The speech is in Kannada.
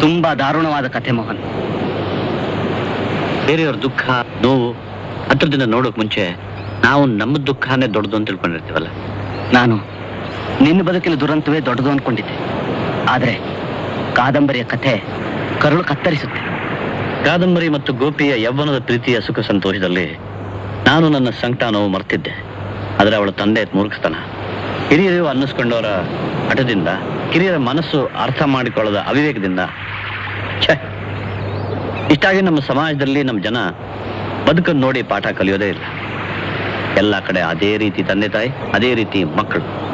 ತುಂಬಾ ದಾರುಣವಾದ ಕಥೆ ಮೋಹನ್ ಬೇರೆಯವ್ರ ದುಃಖ ನೋವು ಹತ್ರದಿಂದ ನೋಡೋಕ್ ಮುಂಚೆ ನಾವು ನಮ್ಮ ದುಃಖನೇ ದೊಡ್ಡದು ಅಂತ ತಿಳ್ಕೊಂಡಿರ್ತೀವಲ್ಲ ನಾನು ನಿನ್ನ ಬದುಕಿನ ದುರಂತವೇ ದೊಡ್ಡದು ಅನ್ಕೊಂಡಿದ್ದೆ ಆದ್ರೆ ಕಾದಂಬರಿಯ ಕಥೆ ಕರುಳು ಕತ್ತರಿಸುತ್ತೆ ಕಾದಂಬರಿ ಮತ್ತು ಗೋಪಿಯ ಯೌವನದ ಪ್ರೀತಿಯ ಸುಖ ಸಂತೋಷದಲ್ಲಿ ನಾನು ನನ್ನ ಸಂಕಟ ನೋವು ಮರ್ತಿದ್ದೆ ಆದರೆ ಅವಳ ತಂದೆ ಮೂರ್ಖತನ ಹಿರಿಯರು ಅನ್ನಿಸ್ಕೊಂಡವರ ಹಠದಿಂದ ಕಿರಿಯರ ಮನಸ್ಸು ಅರ್ಥ ಮಾಡಿಕೊಳ್ಳದ ಅವಿವೇಕದಿಂದ ಛೆ ಇಷ್ಟಾಗಿ ನಮ್ಮ ಸಮಾಜದಲ್ಲಿ ನಮ್ಮ ಜನ ಬದುಕನ್ನು ನೋಡಿ ಪಾಠ ಕಲಿಯೋದೇ ಇಲ್ಲ ಎಲ್ಲ ಕಡೆ ಅದೇ ರೀತಿ ತಂದೆ ತಾಯಿ ಅದೇ ರೀತಿ ಮಕ್ಕಳು